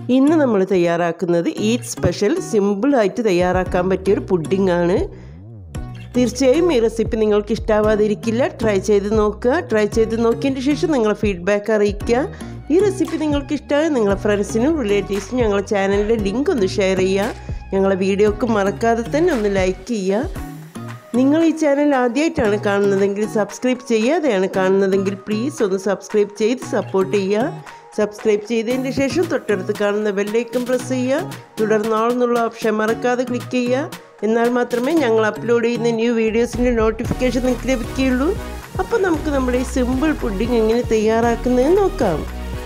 ഇന്ന് നമ്മൾ തയ്യാറാക്കുന്നത് ഈറ്റ് സ്പെഷ്യൽ സിമ്പിളായിട്ട് തയ്യാറാക്കാൻ പറ്റിയൊരു പുഡിംഗ് ആണ് തീർച്ചയായും ഈ റെസിപ്പി നിങ്ങൾക്ക് ഇഷ്ടാവാതിരിക്കില്ല ട്രൈ ചെയ്ത് നോക്കുക ട്രൈ ചെയ്ത് നോക്കിയതിന് ശേഷം നിങ്ങളെ ഫീഡ്ബാക്ക് അറിയിക്കുക ഈ റെസിപ്പി നിങ്ങൾക്ക് ഇഷ്ടമായ നിങ്ങളെ ഫ്രണ്ട്സിനും റിലേറ്റീവ്സിനും ഞങ്ങളെ ചാനലിൻ്റെ ലിങ്ക് ഒന്ന് ഷെയർ ചെയ്യുക ഞങ്ങളെ വീഡിയോക്ക് മറക്കാതെ തന്നെ ഒന്ന് ലൈക്ക് ചെയ്യുക നിങ്ങൾ ഈ ചാനൽ ആദ്യമായിട്ടാണ് കാണുന്നതെങ്കിൽ സബ്സ്ക്രൈബ് ചെയ്യാതെയാണ് കാണുന്നതെങ്കിൽ പ്ലീസ് ഒന്ന് സബ്സ്ക്രൈബ് ചെയ്ത് സപ്പോർട്ട് ചെയ്യുക സബ്സ്ക്രൈബ് ചെയ്തതിന് ശേഷം തൊട്ടടുത്ത് കാണുന്ന ബെല്ലൈക്കൺ പ്രസ് ചെയ്യുക തുടർന്ന് ആളെന്നുള്ള ഓപ്ഷൻ മറക്കാതെ ക്ലിക്ക് ചെയ്യുക എന്നാൽ മാത്രമേ ഞങ്ങൾ അപ്ലോഡ് ചെയ്യുന്ന ന്യൂ വീഡിയോസിൻ്റെ നോട്ടിഫിക്കേഷൻ നിങ്ങൾക്ക് ലഭിക്കുകയുള്ളൂ അപ്പോൾ നമുക്ക് നമ്മുടെ ഈ സിമ്പിൾ പുഡിംഗ് എങ്ങനെ തയ്യാറാക്കുന്നത് നോക്കാം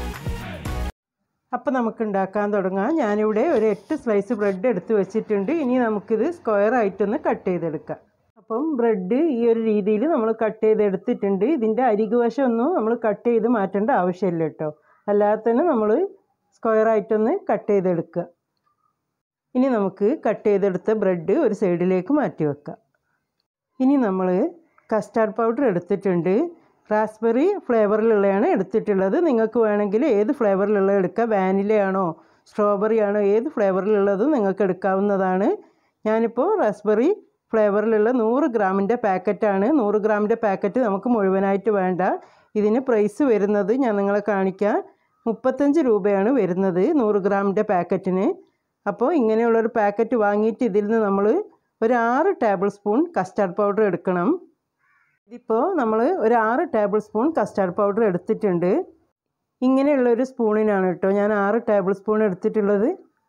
അപ്പോൾ നമുക്ക് ഉണ്ടാക്കാൻ തുടങ്ങാം ഞാനിവിടെ ഒരു എട്ട് സ്ലൈസ് ബ്രെഡ് എടുത്ത് വെച്ചിട്ടുണ്ട് ഇനി നമുക്കിത് സ്ക്വയർ ആയിട്ടൊന്ന് കട്ട് ചെയ്തെടുക്കാം അപ്പം ബ്രെഡ് ഈ ഒരു രീതിയിൽ നമ്മൾ കട്ട് ചെയ്തെടുത്തിട്ടുണ്ട് ഇതിൻ്റെ അരികുവശം ഒന്നും നമ്മൾ കട്ട് ചെയ്ത് മാറ്റേണ്ട ആവശ്യമില്ല കേട്ടോ അല്ലാതെ തന്നെ നമ്മൾ സ്ക്വയർ ആയിട്ടൊന്ന് കട്ട് ചെയ്തെടുക്കുക ഇനി നമുക്ക് കട്ട് ചെയ്തെടുത്ത ബ്രെഡ് ഒരു സൈഡിലേക്ക് മാറ്റി വെക്കാം ഇനി നമ്മൾ കസ്റ്റാർഡ് പൗഡർ എടുത്തിട്ടുണ്ട് റാസ്ബെറി ഫ്ലേവറിലുള്ളതാണ് എടുത്തിട്ടുള്ളത് നിങ്ങൾക്ക് വേണമെങ്കിൽ ഏത് ഫ്ലേവറിലുള്ള എടുക്കാം വാനിലയാണോ സ്ട്രോബെറി ആണോ ഏത് ഫ്ലേവറിലുള്ളതും നിങ്ങൾക്ക് എടുക്കാവുന്നതാണ് ഞാനിപ്പോൾ റാസ്ബെറി ഫ്ലേവറിലുള്ള നൂറ് ഗ്രാമിൻ്റെ പാക്കറ്റാണ് നൂറ് ഗ്രാമിൻ്റെ പാക്കറ്റ് നമുക്ക് മുഴുവനായിട്ട് വേണ്ട ഇതിന് പ്രൈസ് വരുന്നത് ഞാൻ നിങ്ങളെ കാണിക്കാം മുപ്പത്തഞ്ച് രൂപയാണ് വരുന്നത് നൂറ് ഗ്രാമിൻ്റെ പാക്കറ്റിന് അപ്പോൾ ഇങ്ങനെയുള്ളൊരു പാക്കറ്റ് വാങ്ങിയിട്ട് ഇതിൽ നിന്ന് നമ്മൾ ഒരു ആറ് ടേബിൾ സ്പൂൺ കസ്റ്റാർഡ് പൗഡർ എടുക്കണം ഇതിപ്പോൾ നമ്മൾ ഒരു ആറ് ടേബിൾ സ്പൂൺ കസ്റ്റാർഡ് പൗഡർ എടുത്തിട്ടുണ്ട് ഇങ്ങനെയുള്ള ഒരു സ്പൂണിനാണ് കേട്ടോ ഞാൻ ആറ് ടേബിൾ സ്പൂൺ എടുത്തിട്ടുള്ളത്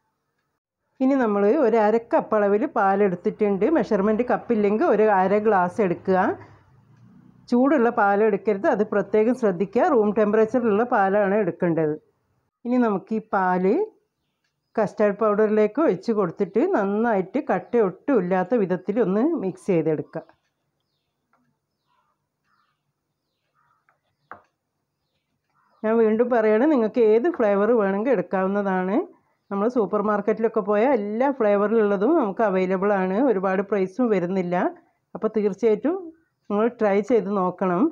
ഇനി നമ്മൾ ഒരു അര കപ്പ് അളവിൽ പാലെടുത്തിട്ടുണ്ട് മെഷർമെൻറ്റ് കപ്പില്ലെങ്കിൽ ഒരു അര ഗ്ലാസ് എടുക്കുക ചൂടുള്ള പാൽ എടുക്കരുത് അത് പ്രത്യേകം ശ്രദ്ധിക്കുക റൂം ടെമ്പറേച്ചറിലുള്ള പാലാണ് എടുക്കേണ്ടത് ഇനി നമുക്ക് ഈ പാല് കസ്റ്റാർഡ് പൗഡറിലേക്ക് ഒഴിച്ച് കൊടുത്തിട്ട് നന്നായിട്ട് കട്ട ഒട്ടും ഇല്ലാത്ത വിധത്തിൽ ഒന്ന് മിക്സ് ചെയ്തെടുക്കുക ഞാൻ വീണ്ടും പറയുകയാണ് നിങ്ങൾക്ക് ഏത് ഫ്ലേവർ വേണമെങ്കിൽ എടുക്കാവുന്നതാണ് നമ്മൾ സൂപ്പർ മാർക്കറ്റിലൊക്കെ പോയാൽ എല്ലാ ഫ്ലേവറിലുള്ളതും നമുക്ക് അവൈലബിൾ ആണ് ഒരുപാട് പ്രൈസും വരുന്നില്ല അപ്പോൾ തീർച്ചയായിട്ടും നിങ്ങൾ ട്രൈ ചെയ്ത് നോക്കണം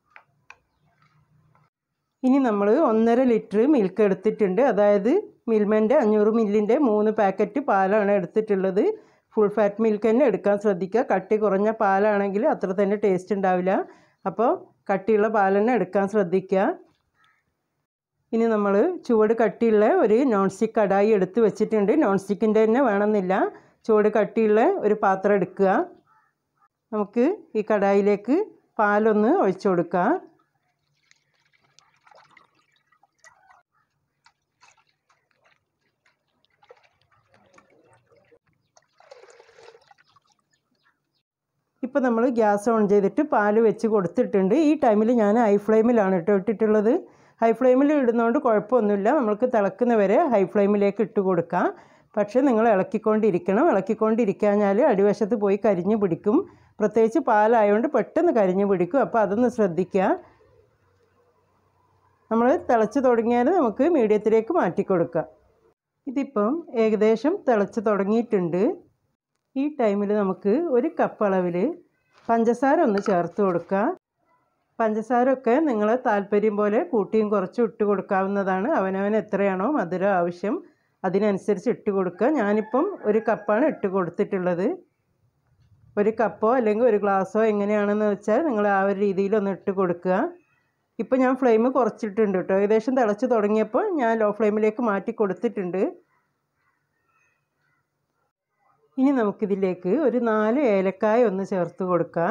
ഇനി നമ്മൾ ഒന്നര ലിറ്റർ മിൽക്ക് എടുത്തിട്ടുണ്ട് അതായത് മിൽമൻ്റെ അഞ്ഞൂറ് മില്ലിൻ്റെ മൂന്ന് പാക്കറ്റ് പാലാണ് എടുത്തിട്ടുള്ളത് ഫുൾ ഫാറ്റ് മിൽക്ക് തന്നെ എടുക്കാൻ ശ്രദ്ധിക്കുക കട്ടി കുറഞ്ഞ പാലാണെങ്കിൽ അത്ര തന്നെ ടേസ്റ്റ് ഉണ്ടാവില്ല അപ്പോൾ കട്ടിയുള്ള പാൽ തന്നെ എടുക്കാൻ ശ്രദ്ധിക്കുക ഇനി നമ്മൾ ചുവട് കട്ടിയുള്ള ഒരു നോൺ സ്റ്റിക്ക് കടായി എടുത്ത് വെച്ചിട്ടുണ്ട് നോൺ സ്റ്റിക്കിൻ്റെ തന്നെ വേണമെന്നില്ല ചുവട് കട്ടിയുള്ള ഒരു പാത്രം എടുക്കുക നമുക്ക് ഈ കടായിലേക്ക് പാലൊന്ന് ഒഴിച്ചു കൊടുക്കാം ഇപ്പോൾ നമ്മൾ ഗ്യാസ് ഓൺ ചെയ്തിട്ട് പാല് വെച്ച് കൊടുത്തിട്ടുണ്ട് ഈ ടൈമിൽ ഞാൻ ഹൈ ഫ്ലെയിമിലാണ് കേട്ടോ ഇട്ടിട്ടുള്ളത് ഹൈ ഫ്ലെയിമിൽ ഇടുന്നതുകൊണ്ട് കുഴപ്പമൊന്നുമില്ല നമ്മൾക്ക് തിളക്കുന്ന വരെ ഹൈ ഫ്ലെയിമിലേക്ക് ഇട്ട് കൊടുക്കാം പക്ഷേ നിങ്ങൾ ഇളക്കിക്കൊണ്ടിരിക്കണം ഇളക്കിക്കൊണ്ടിരിക്കാഞ്ഞാൽ അടിവശത്ത് പോയി കരിഞ്ഞു പിടിക്കും പ്രത്യേകിച്ച് പാലായതുകൊണ്ട് പെട്ടെന്ന് കരിഞ്ഞു പിടിക്കും അപ്പോൾ അതൊന്ന് ശ്രദ്ധിക്കുക നമ്മൾ തിളച്ച് തുടങ്ങിയാൽ നമുക്ക് മീഡിയത്തിലേക്ക് മാറ്റി കൊടുക്കാം ഇതിപ്പം ഏകദേശം തിളച്ച് തുടങ്ങിയിട്ടുണ്ട് ഈ ടൈമിൽ നമുക്ക് ഒരു കപ്പ് അളവിൽ പഞ്ചസാര ഒന്ന് ചേർത്ത് കൊടുക്കുക പഞ്ചസാരയൊക്കെ നിങ്ങൾ താല്പര്യം പോലെ കൂട്ടിയും കുറച്ചും ഇട്ട് കൊടുക്കാവുന്നതാണ് അവനവന് എത്രയാണോ മധുരം ആവശ്യം അതിനനുസരിച്ച് ഇട്ട് കൊടുക്കുക ഞാനിപ്പം ഒരു കപ്പാണ് ഇട്ട് കൊടുത്തിട്ടുള്ളത് ഒരു കപ്പോ അല്ലെങ്കിൽ ഒരു ഗ്ലാസ്സോ എങ്ങനെയാണെന്ന് വെച്ചാൽ നിങ്ങൾ ആ ഒരു രീതിയിലൊന്ന് ഇട്ട് കൊടുക്കുക ഇപ്പം ഞാൻ ഫ്ലെയിം കുറച്ചിട്ടുണ്ട് കേട്ടോ ഏകദേശം തിളച്ച് തുടങ്ങിയപ്പോൾ ഞാൻ ലോ ഫ്ലെയിമിലേക്ക് മാറ്റി കൊടുത്തിട്ടുണ്ട് ഇനി നമുക്കിതിലേക്ക് ഒരു നാല് ഏലക്കായ ഒന്ന് ചേർത്ത് കൊടുക്കാം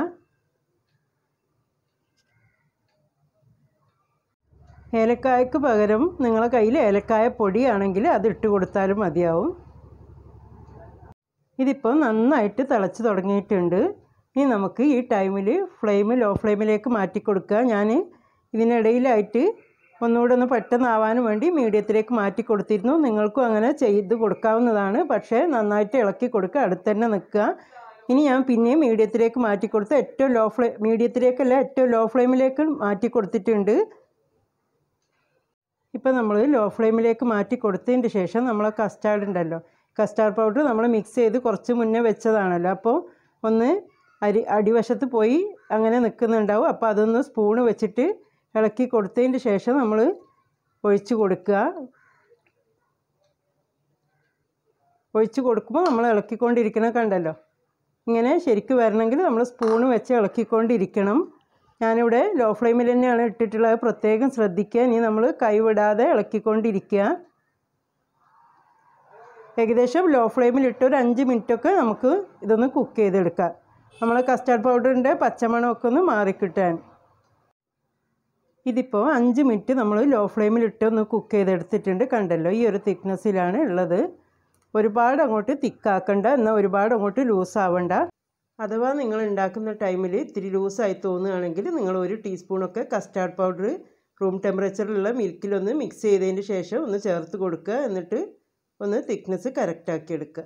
ഏലക്കായക്ക് പകരം നിങ്ങളെ കയ്യിൽ ഏലക്കായ പൊടിയാണെങ്കിൽ അത് ഇട്ട് കൊടുത്താലും മതിയാവും ഇതിപ്പോൾ നന്നായിട്ട് തിളച്ച് തുടങ്ങിയിട്ടുണ്ട് ഇനി നമുക്ക് ഈ ടൈമിൽ ഫ്ലെയിം ലോ ഫ്ലെയിമിലേക്ക് മാറ്റി കൊടുക്കുക ഞാൻ ഇതിനിടയിലായിട്ട് ഒന്നുകൂടെ ഒന്ന് പെട്ടെന്നാവാൻ വേണ്ടി മീഡിയത്തിലേക്ക് മാറ്റി കൊടുത്തിരുന്നു നിങ്ങൾക്കും അങ്ങനെ ചെയ്ത് കൊടുക്കാവുന്നതാണ് പക്ഷേ നന്നായിട്ട് ഇളക്കി കൊടുക്കുക അടുത്ത് തന്നെ നിൽക്കുക ഇനി ഞാൻ പിന്നെയും മീഡിയത്തിലേക്ക് മാറ്റി കൊടുത്ത് ഏറ്റവും ലോ ഫ്ലെയിം മീഡിയത്തിലേക്കല്ല ഏറ്റവും ലോ ഫ്ലെയിമിലേക്ക് മാറ്റി കൊടുത്തിട്ടുണ്ട് ഇപ്പോൾ നമ്മൾ ലോ ഫ്ലെയിമിലേക്ക് മാറ്റി കൊടുത്തതിന് ശേഷം നമ്മൾ കസ്റ്റാർഡ് ഉണ്ടല്ലോ കസ്റ്റാർഡ് പൗഡർ നമ്മൾ മിക്സ് ചെയ്ത് കുറച്ച് മുന്നേ വെച്ചതാണല്ലോ അപ്പോൾ ഒന്ന് അരി അടിവശത്ത് പോയി അങ്ങനെ നിൽക്കുന്നുണ്ടാവും അപ്പോൾ അതൊന്ന് സ്പൂണ് വെച്ചിട്ട് ഇളക്കി കൊടുത്തതിന് ശേഷം നമ്മൾ ഒഴിച്ച് കൊടുക്കുക ഒഴിച്ച് കൊടുക്കുമ്പോൾ നമ്മൾ ഇളക്കിക്കൊണ്ടിരിക്കണ കണ്ടല്ലോ ഇങ്ങനെ ശരിക്ക് വരണമെങ്കിൽ നമ്മൾ സ്പൂണ് വെച്ച് ഇളക്കിക്കൊണ്ടിരിക്കണം ഞാനിവിടെ ലോ ഫ്ലെയിമിൽ തന്നെയാണ് ഇട്ടിട്ടുള്ളത് പ്രത്യേകം ശ്രദ്ധിക്കുക ഇനി നമ്മൾ കൈവിടാതെ ഇളക്കിക്കൊണ്ടിരിക്കുക ഏകദേശം ലോ ഫ്ലെയിമിൽ ഇട്ട് ഒരു അഞ്ച് മിനിറ്റൊക്കെ നമുക്ക് ഇതൊന്ന് കുക്ക് ചെയ്തെടുക്കാം നമ്മൾ കസ്റ്റാർഡ് പൗഡറിൻ്റെ പച്ചമണമൊക്കെ ഒന്ന് മാറിക്കിട്ടാൻ ഇതിപ്പോൾ അഞ്ച് മിനിറ്റ് നമ്മൾ ലോ ഫ്ലെയിമിൽ ഇട്ട് ഒന്ന് കുക്ക് ചെയ്തെടുത്തിട്ടുണ്ട് കണ്ടല്ലോ ഈ ഒരു തിക്നെസ്സിലാണ് ഉള്ളത് ഒരുപാട് അങ്ങോട്ട് തിക്കാക്കണ്ട എന്നാൽ ഒരുപാട് അങ്ങോട്ട് ലൂസ് ആവണ്ട അഥവാ നിങ്ങൾ ഉണ്ടാക്കുന്ന ടൈമിൽ ഇത്തിരി ലൂസായി തോന്നുകയാണെങ്കിൽ നിങ്ങൾ ഒരു ടീസ്പൂണൊക്കെ കസ്റ്റാർഡ് പൗഡർ റൂം ടെമ്പറേച്ചറിലുള്ള മിൽക്കിലൊന്ന് മിക്സ് ചെയ്തതിന് ശേഷം ഒന്ന് ചേർത്ത് കൊടുക്കുക എന്നിട്ട് ഒന്ന് തിക്നെസ് കറക്റ്റാക്കി എടുക്കുക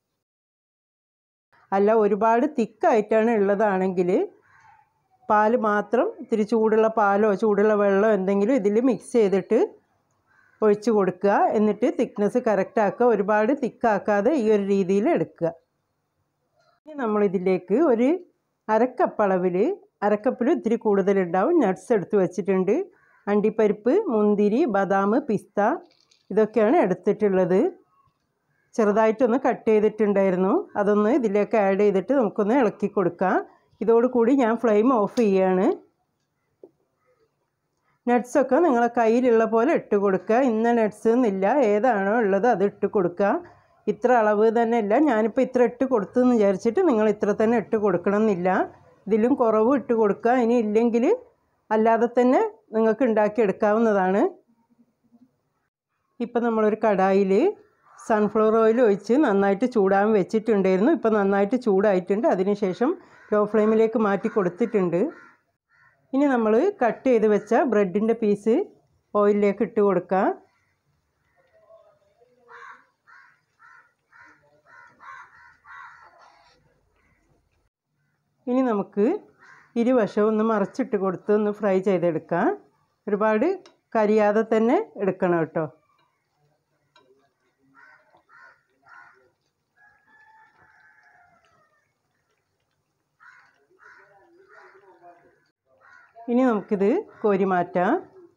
അല്ല ഒരുപാട് തിക്കായിട്ടാണ് ഉള്ളതാണെങ്കിൽ പാൽ മാത്രം ഇത്തിരി ചൂടുള്ള പാലോ ചൂടുള്ള വെള്ളമോ എന്തെങ്കിലും ഇതിൽ മിക്സ് ചെയ്തിട്ട് ഒഴിച്ച് കൊടുക്കുക എന്നിട്ട് തിക്നെസ് കറക്റ്റ് ആക്കുക ഒരുപാട് തിക്കാക്കാതെ ഈ ഒരു രീതിയിൽ എടുക്കുക ഇനി നമ്മളിതിലേക്ക് ഒരു അരക്കപ്പ് അളവിൽ അരക്കപ്പിൽ ഇത്തിരി കൂടുതലുണ്ടാവും നട്ട്സ് എടുത്ത് വെച്ചിട്ടുണ്ട് അണ്ടിപ്പരിപ്പ് മുന്തിരി ബദാം പിസ്ത ഇതൊക്കെയാണ് എടുത്തിട്ടുള്ളത് ചെറുതായിട്ടൊന്ന് കട്ട് ചെയ്തിട്ടുണ്ടായിരുന്നു അതൊന്ന് ഇതിലേക്ക് ആഡ് ചെയ്തിട്ട് നമുക്കൊന്ന് ഇളക്കി കൊടുക്കാം ഇതോടുകൂടി ഞാൻ ഫ്ലെയിം ഓഫ് ചെയ്യാണ് നട്ട്സൊക്കെ നിങ്ങളെ കയ്യിലുള്ള പോലെ ഇട്ട് കൊടുക്കുക ഇന്ന നട്ട്സ് എന്നില്ല ഏതാണോ ഉള്ളത് അത് ഇട്ട് കൊടുക്കുക ഇത്ര അളവ് തന്നെ ഇല്ല ഞാനിപ്പോൾ ഇത്ര ഇട്ട് കൊടുത്തു എന്ന് വിചാരിച്ചിട്ട് നിങ്ങൾ ഇത്ര തന്നെ ഇട്ട് കൊടുക്കണം എന്നില്ല ഇതിലും കുറവ് ഇട്ട് കൊടുക്കുക ഇനി ഇല്ലെങ്കിൽ അല്ലാതെ തന്നെ നിങ്ങൾക്ക് ഉണ്ടാക്കിയെടുക്കാവുന്നതാണ് ഇപ്പം നമ്മളൊരു കടായിൽ സൺഫ്ലവർ ഓയിൽ ഒഴിച്ച് നന്നായിട്ട് ചൂടാൻ വെച്ചിട്ടുണ്ടായിരുന്നു ഇപ്പം നന്നായിട്ട് ചൂടായിട്ടുണ്ട് അതിനുശേഷം ലോ ഫ്ലെയിമിലേക്ക് മാറ്റി കൊടുത്തിട്ടുണ്ട് ഇനി നമ്മൾ കട്ട് ചെയ്ത് വെച്ച ബ്രെഡിൻ്റെ പീസ് ഓയിലിലേക്ക് ഇട്ട് കൊടുക്കുക ഇനി നമുക്ക് ഇരുവശവും ഒന്ന് മറിച്ചിട്ട് കൊടുത്ത് ഒന്ന് ഫ്രൈ ചെയ്തെടുക്കാം ഒരുപാട് കരിയാതെ തന്നെ എടുക്കണം കേട്ടോ ഇനി നമുക്കിത് കോരി മാറ്റാം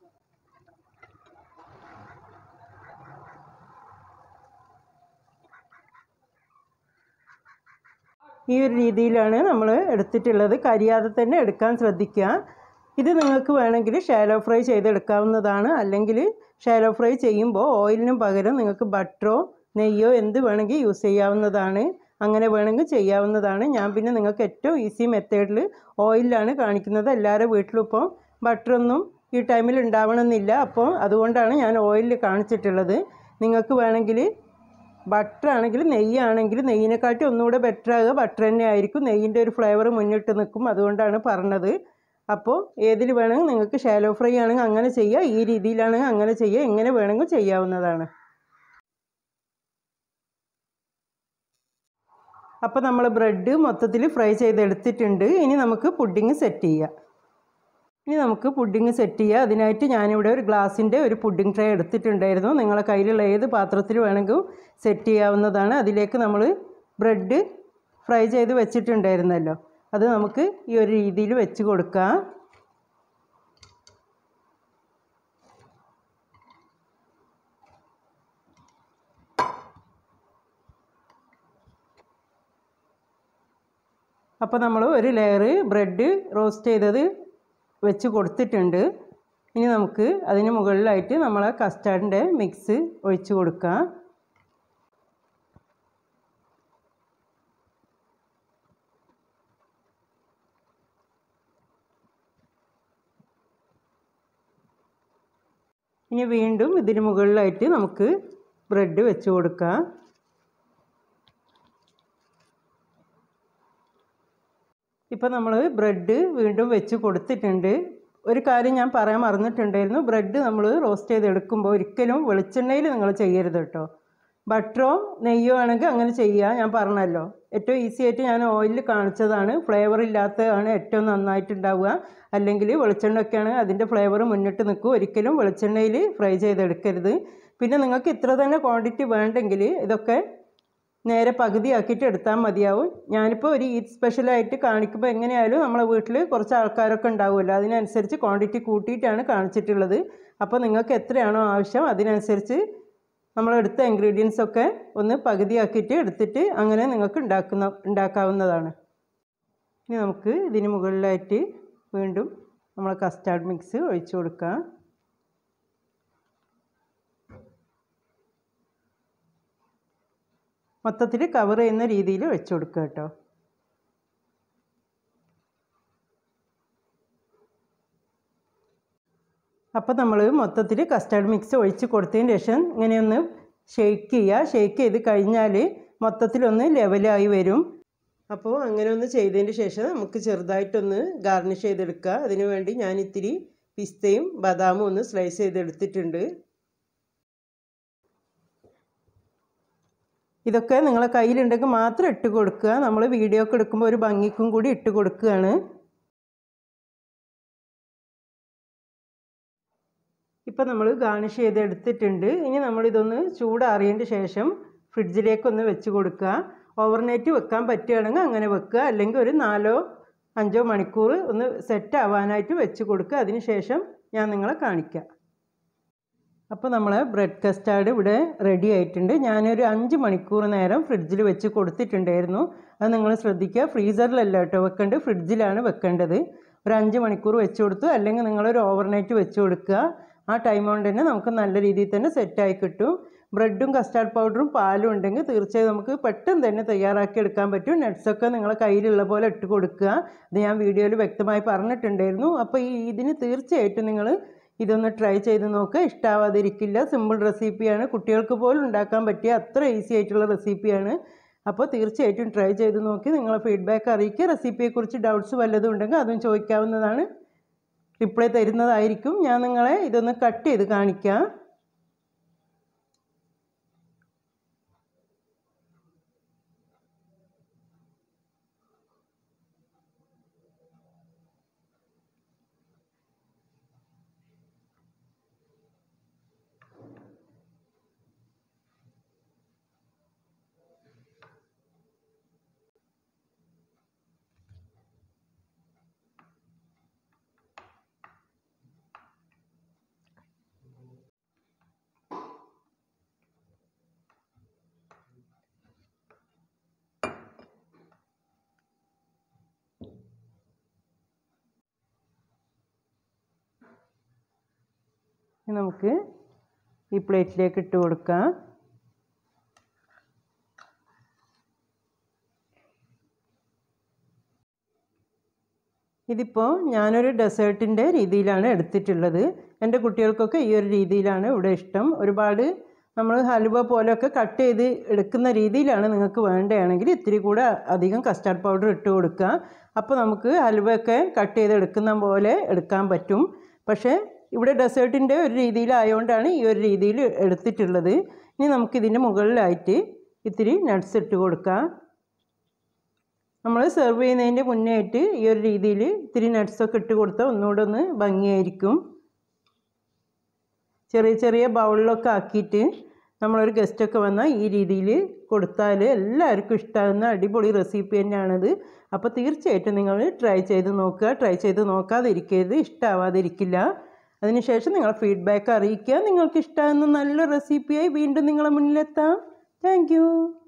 ഈ ഒരു രീതിയിലാണ് നമ്മൾ എടുത്തിട്ടുള്ളത് കരിയാതെ തന്നെ എടുക്കാൻ ശ്രദ്ധിക്കുക ഇത് നിങ്ങൾക്ക് വേണമെങ്കിൽ ഷാലോ ഫ്രൈ ചെയ്തെടുക്കാവുന്നതാണ് അല്ലെങ്കിൽ ഷാലോ ഫ്രൈ ചെയ്യുമ്പോൾ ഓയിലിനും പകരം നിങ്ങൾക്ക് ബട്ടറോ നെയ്യോ എന്ത് വേണമെങ്കിൽ യൂസ് ചെയ്യാവുന്നതാണ് അങ്ങനെ വേണമെങ്കിൽ ചെയ്യാവുന്നതാണ് ഞാൻ പിന്നെ നിങ്ങൾക്ക് ഏറ്റവും ഈസി മെത്തേഡിൽ ഓയിലാണ് കാണിക്കുന്നത് എല്ലാവരുടെ വീട്ടിലും ഇപ്പോൾ ബട്ടറൊന്നും ഈ ടൈമിൽ ഉണ്ടാവണമെന്നില്ല അപ്പോൾ അതുകൊണ്ടാണ് ഞാൻ ഓയിലിൽ കാണിച്ചിട്ടുള്ളത് നിങ്ങൾക്ക് വേണമെങ്കിൽ ബട്ടർ ആണെങ്കിൽ നെയ്യാണെങ്കിൽ നെയ്യിനെക്കാട്ടി ഒന്നുകൂടെ ബെറ്റർ ആകുക ബട്ടർ തന്നെ ആയിരിക്കും നെയ്യിൻ്റെ ഒരു ഫ്ലേവർ മുന്നിട്ട് നിൽക്കും അതുകൊണ്ടാണ് പറഞ്ഞത് അപ്പോൾ ഏതിൽ വേണമെങ്കിൽ നിങ്ങൾക്ക് ഷാലോ ഫ്രൈ ആണെങ്കിൽ അങ്ങനെ ചെയ്യുക ഈ രീതിയിലാണെങ്കിൽ അങ്ങനെ ചെയ്യുക എങ്ങനെ വേണമെങ്കിൽ ചെയ്യാവുന്നതാണ് അപ്പോൾ നമ്മൾ ബ്രെഡ് മൊത്തത്തിൽ ഫ്രൈ ചെയ്തെടുത്തിട്ടുണ്ട് ഇനി നമുക്ക് പുഡിങ് സെറ്റ് ചെയ്യാം ഇനി നമുക്ക് പുഡിങ് സെറ്റ് ചെയ്യുക അതിനായിട്ട് ഞാനിവിടെ ഒരു ഗ്ലാസിൻ്റെ ഒരു പുഡിങ് ട്രേ എടുത്തിട്ടുണ്ടായിരുന്നു നിങ്ങളെ കയ്യിലുള്ള ഏത് പാത്രത്തിൽ വേണമെങ്കിൽ സെറ്റ് ചെയ്യാവുന്നതാണ് അതിലേക്ക് നമ്മൾ ബ്രെഡ് ഫ്രൈ ചെയ്ത് വെച്ചിട്ടുണ്ടായിരുന്നല്ലോ അത് നമുക്ക് ഈ ഒരു രീതിയിൽ വെച്ച് കൊടുക്കാം അപ്പോൾ നമ്മൾ ഒരു ലെയർ ബ്രെഡ് റോസ്റ്റ് ചെയ്തത് വെച്ച് കൊടുത്തിട്ടുണ്ട് ഇനി നമുക്ക് അതിന് മുകളിലായിട്ട് നമ്മളെ കസ്റ്റാർഡിൻ്റെ മിക്സ് ഒഴിച്ച് കൊടുക്കാം ഇനി വീണ്ടും ഇതിന് മുകളിലായിട്ട് നമുക്ക് ബ്രെഡ് വെച്ച് കൊടുക്കാം ഇപ്പോൾ നമ്മൾ ബ്രെഡ് വീണ്ടും വെച്ച് കൊടുത്തിട്ടുണ്ട് ഒരു കാര്യം ഞാൻ പറയാൻ മറന്നിട്ടുണ്ടായിരുന്നു ബ്രെഡ് നമ്മൾ റോസ്റ്റ് ചെയ്തെടുക്കുമ്പോൾ ഒരിക്കലും വെളിച്ചെണ്ണയിൽ നിങ്ങൾ ചെയ്യരുത് കേട്ടോ ബട്ടറോ നെയ്യോ ആണെങ്കിൽ അങ്ങനെ ചെയ്യുക ഞാൻ പറഞ്ഞല്ലോ ഏറ്റവും ഈസി ആയിട്ട് ഞാൻ ഓയിലിൽ കാണിച്ചതാണ് ഫ്ലേവർ ഇല്ലാത്തതാണ് ഏറ്റവും നന്നായിട്ടുണ്ടാവുക അല്ലെങ്കിൽ വെളിച്ചെണ്ണയൊക്കെയാണ് അതിൻ്റെ ഫ്ലേവർ മുന്നിട്ട് നിൽക്കും ഒരിക്കലും വെളിച്ചെണ്ണയിൽ ഫ്രൈ ചെയ്തെടുക്കരുത് പിന്നെ നിങ്ങൾക്ക് ഇത്ര തന്നെ ക്വാണ്ടിറ്റി വേണ്ടെങ്കിൽ ഇതൊക്കെ നേരെ പകുതിയാക്കിയിട്ട് എടുത്താൽ മതിയാവും ഞാനിപ്പോൾ ഒരു ഈദ് സ്പെഷ്യലായിട്ട് കാണിക്കുമ്പോൾ എങ്ങനെയായാലും നമ്മളെ വീട്ടിൽ കുറച്ച് ആൾക്കാരൊക്കെ ഉണ്ടാവുമല്ലോ അതിനനുസരിച്ച് ക്വാണ്ടിറ്റി കൂട്ടിയിട്ടാണ് കാണിച്ചിട്ടുള്ളത് അപ്പോൾ നിങ്ങൾക്ക് എത്രയാണോ ആവശ്യം അതിനനുസരിച്ച് നമ്മളെടുത്ത ഇൻഗ്രീഡിയൻസ് ഒക്കെ ഒന്ന് പകുതിയാക്കിയിട്ട് എടുത്തിട്ട് അങ്ങനെ നിങ്ങൾക്ക് ഉണ്ടാക്കുന്ന ഉണ്ടാക്കാവുന്നതാണ് ഇനി നമുക്ക് ഇതിന് മുകളിലായിട്ട് വീണ്ടും നമ്മൾ കസ്റ്റാർഡ് മിക്സ് ഒഴിച്ചു കൊടുക്കാം മൊത്തത്തിൽ കവർ ചെയ്യുന്ന രീതിയിൽ വെച്ച് കൊടുക്കുക കേട്ടോ അപ്പോൾ നമ്മൾ മൊത്തത്തിൽ കസ്റ്റാർഡ് മിക്സ് ഒഴിച്ച് കൊടുത്തതിന് ശേഷം ഇങ്ങനെയൊന്ന് ഷെയ്ക്ക് ചെയ്യുക ഷെയ്ക്ക് ചെയ്ത് കഴിഞ്ഞാൽ മൊത്തത്തിലൊന്ന് ലെവലായി വരും അപ്പോൾ അങ്ങനെ ഒന്ന് ചെയ്തതിന് ശേഷം നമുക്ക് ചെറുതായിട്ടൊന്ന് ഗാർണിഷ് ചെയ്തെടുക്കുക അതിനു വേണ്ടി ഞാൻ ഇത്തിരി പിസ്തയും ബദാമും ഒന്ന് സ്ലൈസ് ചെയ്തെടുത്തിട്ടുണ്ട് ഇതൊക്കെ നിങ്ങളെ കയ്യിലുണ്ടെങ്കിൽ മാത്രം ഇട്ട് കൊടുക്കുക നമ്മൾ വീഡിയോ ഒക്കെ എടുക്കുമ്പോൾ ഒരു ഭംഗിക്കും കൂടി ഇട്ട് കൊടുക്കുകയാണ് ഇപ്പം നമ്മൾ ഗാർണിഷ് ചെയ്ത് എടുത്തിട്ടുണ്ട് ഇനി നമ്മളിതൊന്ന് ചൂടാറിയതിൻ്റെ ശേഷം ഫ്രിഡ്ജിലേക്കൊന്ന് വെച്ച് കൊടുക്കുക ഓവർനൈറ്റ് വെക്കാൻ പറ്റുകയാണെങ്കിൽ അങ്ങനെ വെക്കുക അല്ലെങ്കിൽ ഒരു നാലോ അഞ്ചോ മണിക്കൂർ ഒന്ന് സെറ്റ് ആവാനായിട്ട് വെച്ച് കൊടുക്കുക അതിന് ശേഷം ഞാൻ നിങ്ങളെ കാണിക്കാം അപ്പോൾ നമ്മൾ ബ്രെഡ് കസ്റ്റാർഡ് ഇവിടെ റെഡി ആയിട്ടുണ്ട് ഞാനൊരു അഞ്ച് മണിക്കൂർ നേരം ഫ്രിഡ്ജിൽ വെച്ച് കൊടുത്തിട്ടുണ്ടായിരുന്നു അത് നിങ്ങൾ ശ്രദ്ധിക്കുക ഫ്രീസറിലല്ല കേട്ടോ വെക്കേണ്ടത് ഫ്രിഡ്ജിലാണ് വെക്കേണ്ടത് ഒരു അഞ്ച് മണിക്കൂർ വെച്ച് കൊടുത്തു അല്ലെങ്കിൽ നിങ്ങളൊരു ഓവർനൈറ്റ് വെച്ച് കൊടുക്കുക ആ ടൈം കൊണ്ട് തന്നെ നമുക്ക് നല്ല രീതിയിൽ തന്നെ സെറ്റായി കിട്ടും ബ്രെഡും കസ്റ്റാർഡ് പൗഡറും പാലും ഉണ്ടെങ്കിൽ തീർച്ചയായും നമുക്ക് പെട്ടെന്ന് തന്നെ തയ്യാറാക്കി എടുക്കാൻ പറ്റും നട്ട്സൊക്കെ നിങ്ങളെ കയ്യിലുള്ള പോലെ ഇട്ട് കൊടുക്കുക ഇത് ഞാൻ വീഡിയോയിൽ വ്യക്തമായി പറഞ്ഞിട്ടുണ്ടായിരുന്നു അപ്പോൾ ഈ ഇതിന് തീർച്ചയായിട്ടും നിങ്ങൾ ഇതൊന്ന് ട്രൈ ചെയ്ത് നോക്കുക ഇഷ്ടാവാതിരിക്കില്ല സിമ്പിൾ റെസിപ്പിയാണ് കുട്ടികൾക്ക് പോലും ഉണ്ടാക്കാൻ പറ്റിയ അത്ര ഈസി ആയിട്ടുള്ള റെസിപ്പിയാണ് അപ്പോൾ തീർച്ചയായിട്ടും ട്രൈ ചെയ്ത് നോക്കി നിങ്ങളെ ഫീഡ്ബാക്ക് അറിയിക്കുക റെസിപ്പിയെക്കുറിച്ച് ഡൗട്ട്സ് വല്ലതും ഉണ്ടെങ്കിൽ അതും ചോദിക്കാവുന്നതാണ് റിപ്ലൈ തരുന്നതായിരിക്കും ഞാൻ നിങ്ങളെ ഇതൊന്ന് കട്ട് ചെയ്ത് കാണിക്കാം ഇനി നമുക്ക് ഈ പ്ലേറ്റിലേക്ക് ഇട്ട് കൊടുക്കാം ഇതിപ്പോൾ ഞാനൊരു ഡെസേർട്ടിൻ്റെ രീതിയിലാണ് എടുത്തിട്ടുള്ളത് എൻ്റെ കുട്ടികൾക്കൊക്കെ ഈ ഒരു രീതിയിലാണ് ഇവിടെ ഇഷ്ടം ഒരുപാട് നമ്മൾ ഹലുവ പോലെയൊക്കെ കട്ട് ചെയ്ത് എടുക്കുന്ന രീതിയിലാണ് നിങ്ങൾക്ക് വേണ്ടതാണെങ്കിൽ ഇത്തിരി കൂടെ അധികം കസ്റ്റാർഡ് പൗഡർ ഇട്ട് കൊടുക്കുക അപ്പോൾ നമുക്ക് ഹലുവയൊക്കെ കട്ട് ചെയ്ത് എടുക്കുന്ന പോലെ എടുക്കാൻ പറ്റും പക്ഷേ ഇവിടെ ഡെസേർട്ടിൻ്റെ ഒരു രീതിയിലായതുകൊണ്ടാണ് ഈ ഒരു രീതിയിൽ എടുത്തിട്ടുള്ളത് ഇനി നമുക്കിതിൻ്റെ മുകളിലായിട്ട് ഇത്തിരി നട്ട്സ് ഇട്ട് കൊടുക്കാം നമ്മൾ സെർവ് ചെയ്യുന്നതിൻ്റെ മുന്നേ ആയിട്ട് ഈ ഒരു രീതിയിൽ ഇത്തിരി നട്ട്സൊക്കെ ഇട്ട് കൊടുത്താൽ ഒന്നുകൂടെ ഒന്ന് ഭംഗിയായിരിക്കും ചെറിയ ചെറിയ ബൗളിലൊക്കെ ആക്കിയിട്ട് നമ്മളൊരു ഗസ്റ്റൊക്കെ വന്നാൽ ഈ രീതിയിൽ കൊടുത്താൽ എല്ലാവർക്കും ഇഷ്ടമാകുന്ന അടിപൊളി റെസിപ്പി തന്നെയാണിത് അപ്പോൾ തീർച്ചയായിട്ടും നിങ്ങൾ ട്രൈ ചെയ്ത് നോക്കുക ട്രൈ ചെയ്ത് നോക്കാതിരിക്കരുത് ഇഷ്ടമാവാതിരിക്കില്ല അതിനുശേഷം നിങ്ങൾ ഫീഡ്ബാക്ക് അറിയിക്കുക നിങ്ങൾക്ക് ഇഷ്ടമാകുന്ന നല്ല റെസിപ്പിയായി വീണ്ടും നിങ്ങളെ മുന്നിലെത്താം താങ്ക്